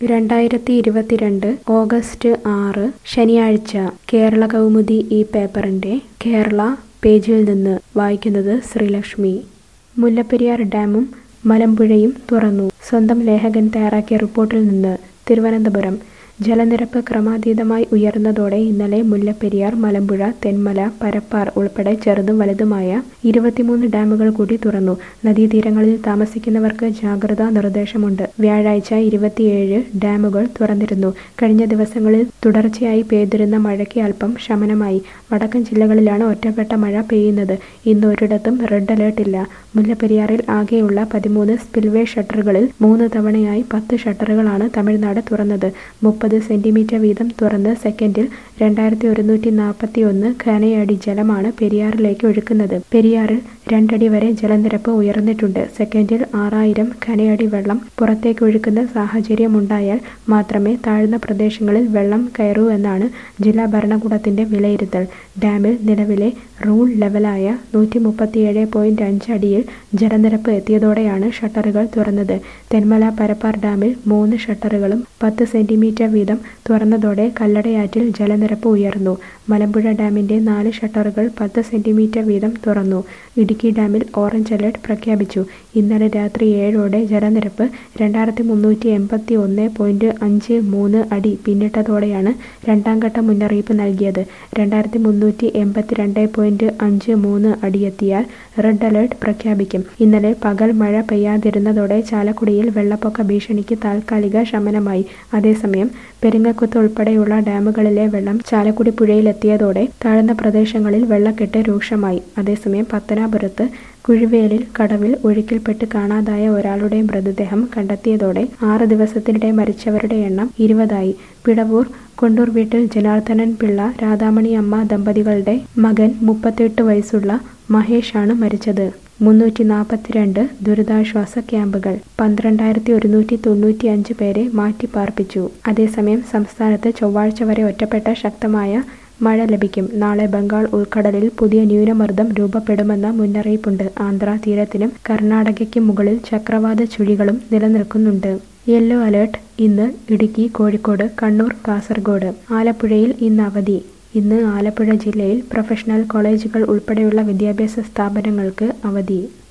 രണ്ടായിരത്തി ഇരുപത്തിരണ്ട് ഓഗസ്റ്റ് ആറ് ശനിയാഴ്ച കേരള കൗമുദി ഈ പേപ്പറിന്റെ കേരള പേജിൽ നിന്ന് വായിക്കുന്നത് ശ്രീലക്ഷ്മി മുല്ലപ്പെരിയാർ ഡാമും മലമ്പുഴയും തുറന്നു സ്വന്തം ലേഖകൻ തയ്യാറാക്കിയ റിപ്പോർട്ടിൽ നിന്ന് തിരുവനന്തപുരം ജലനിരപ്പ് ക്രമാതീതമായി ഉയർന്നതോടെ ഇന്നലെ മുല്ലപ്പെരിയാർ മലമ്പുഴ തെന്മല പരപ്പാർ ഉൾപ്പെടെ ചെറുതും വലുതുമായ ഇരുപത്തിമൂന്ന് ഡാമുകൾ കൂടി തുറന്നു നദീതീരങ്ങളിൽ താമസിക്കുന്നവർക്ക് ജാഗ്രതാ നിർദ്ദേശമുണ്ട് വ്യാഴാഴ്ച ഇരുപത്തിയേഴ് ഡാമുകൾ തുറന്നിരുന്നു കഴിഞ്ഞ ദിവസങ്ങളിൽ തുടർച്ചയായി പെയ്തിരുന്ന മഴയ്ക്ക് അല്പം ശമനമായി വടക്കൻ ജില്ലകളിലാണ് ഒറ്റപ്പെട്ട മഴ പെയ്യുന്നത് ഇന്ന് ഒരിടത്തും റെഡ് അലേർട്ട് ഇല്ല മുല്ലപ്പെരിയാറിൽ ആകെയുള്ള പതിമൂന്ന് സ്പിൽവേ ഷട്ടറുകളിൽ മൂന്ന് തവണയായി പത്ത് ഷട്ടറുകളാണ് തമിഴ്നാട് തുറന്നത് മുപ്പത് സെന്റിമീറ്റർ വീതം തുറന്ന് സെക്കൻഡിൽ രണ്ടായിരത്തി ഒരുന്നൂറ്റി നാൽപ്പത്തി ഒന്ന് ഘനയടി ജലമാണ് പെരിയാറിലേക്ക് ഒഴുക്കുന്നത് പെരിയാറിൽ രണ്ടടി വരെ ജലനിരപ്പ് ഉയർന്നിട്ടുണ്ട് സെക്കൻഡിൽ ആറായിരം ഘനയടി വെള്ളം പുറത്തേക്ക് ഒഴുക്കുന്ന സാഹചര്യമുണ്ടായാൽ മാത്രമേ താഴ്ന്ന പ്രദേശങ്ങളിൽ വെള്ളം കയറൂ എന്നാണ് ജില്ലാ ഭരണകൂടത്തിന്റെ വിലയിരുത്തൽ ഡാമിൽ നിലവിലെ റൂൾ ലെവലായ നൂറ്റി മുപ്പത്തിയേഴ് പോയിന്റ് അഞ്ച് അടിയിൽ ജലനിരപ്പ് എത്തിയതോടെയാണ് ഷട്ടറുകൾ തുറന്നത് തെന്മല പരപ്പാർ ഡാമിൽ മൂന്ന് ഷട്ടറുകളും പത്ത് സെന്റിമീറ്റർ വീതം തുറന്നതോടെ കല്ലടയാറ്റിൽ ജലനിരപ്പ് ഉയർന്നു മലമ്പുഴ ഡാമിന്റെ നാല് ഷട്ടറുകൾ പത്ത് സെന്റിമീറ്റർ വീതം തുറന്നു ഇടുക്കി ഡാമിൽ ഓറഞ്ച് അലർട്ട് പ്രഖ്യാപിച്ചു ഇന്നലെ രാത്രി ഏഴോടെ ജലനിരപ്പ് രണ്ടായിരത്തി മുന്നൂറ്റി എൺപത്തി ഒന്ന് പോയിന്റ് അഞ്ച് മൂന്ന് അടി പിന്നിട്ടതോടെയാണ് രണ്ടാം ഘട്ട മുന്നറിയിപ്പ് നൽകിയത് രണ്ടായിരത്തി മുന്നൂറ്റി എൺപത്തിരണ്ട് പോയിന്റ് അഞ്ച് മൂന്ന് അടിയെത്തിയാൽ റെഡ് അലർട്ട് പ്രഖ്യാപിക്കും ഇന്നലെ പകൽ മഴ പെയ്യാതിരുന്നതോടെ ചാലക്കുടിയിൽ വെള്ളപ്പൊക്ക ഭീഷണിക്ക് താൽക്കാലിക ശമനമായി അതേസമയം പെരിങ്ങക്കുത്ത് ഉൾപ്പെടെയുള്ള ഡാമുകളിലെ വെള്ളം ചാലക്കുടി പുഴയിലെത്തിയതോടെ താഴ്ന്ന പ്രദേശങ്ങളിൽ വെള്ളക്കെട്ട് രൂക്ഷമായി അതേസമയം പത്തനാപുരത്ത് കുഴിവേലിൽ കടവിൽ ഒഴുക്കിൽപ്പെട്ട് കാണാതായ ഒരാളുടെ മൃതദേഹം കണ്ടെത്തിയതോടെ ആറ് ദിവസത്തിനിടെ മരിച്ചവരുടെ എണ്ണം ഇരുപതായി പിടവൂർ കൊണ്ടൂർ വീട്ടിൽ ജനാർദ്ദനൻ പിള്ള രാധാമണി അമ്മ ദമ്പതികളുടെ മകൻ മുപ്പത്തെട്ട് വയസ്സുള്ള മഹേഷാണ് മരിച്ചത് മുന്നൂറ്റി നാൽപ്പത്തിരണ്ട് ദുരിതാശ്വാസ ക്യാമ്പുകൾ പന്ത്രണ്ടായിരത്തി ഒരുന്നൂറ്റി തൊണ്ണൂറ്റി അഞ്ച് പേരെ മാറ്റിപ്പാർപ്പിച്ചു അതേസമയം സംസ്ഥാനത്ത് ചൊവ്വാഴ്ച വരെ ഒറ്റപ്പെട്ട ശക്തമായ മഴ ലഭിക്കും നാളെ ബംഗാൾ ഉൾക്കടലിൽ പുതിയ ന്യൂനമർദ്ദം രൂപപ്പെടുമെന്ന മുന്നറിയിപ്പുണ്ട് ആന്ധ്ര തീരത്തിനും കർണാടകയ്ക്ക് മുകളിൽ ചക്രവാത ചുഴികളും നിലനിൽക്കുന്നുണ്ട് യെല്ലോ അലേർട്ട് ഇന്ന് ഇടുക്കി കോഴിക്കോട് കണ്ണൂർ കാസർഗോഡ് ആലപ്പുഴയിൽ ഇന്ന് അവധി ഇന്ന് ആലപ്പുഴ ജില്ലയിൽ പ്രൊഫഷണൽ കോളേജുകൾ ഉൾപ്പെടെയുള്ള വിദ്യാഭ്യാസ സ്ഥാപനങ്ങൾക്ക് അവധി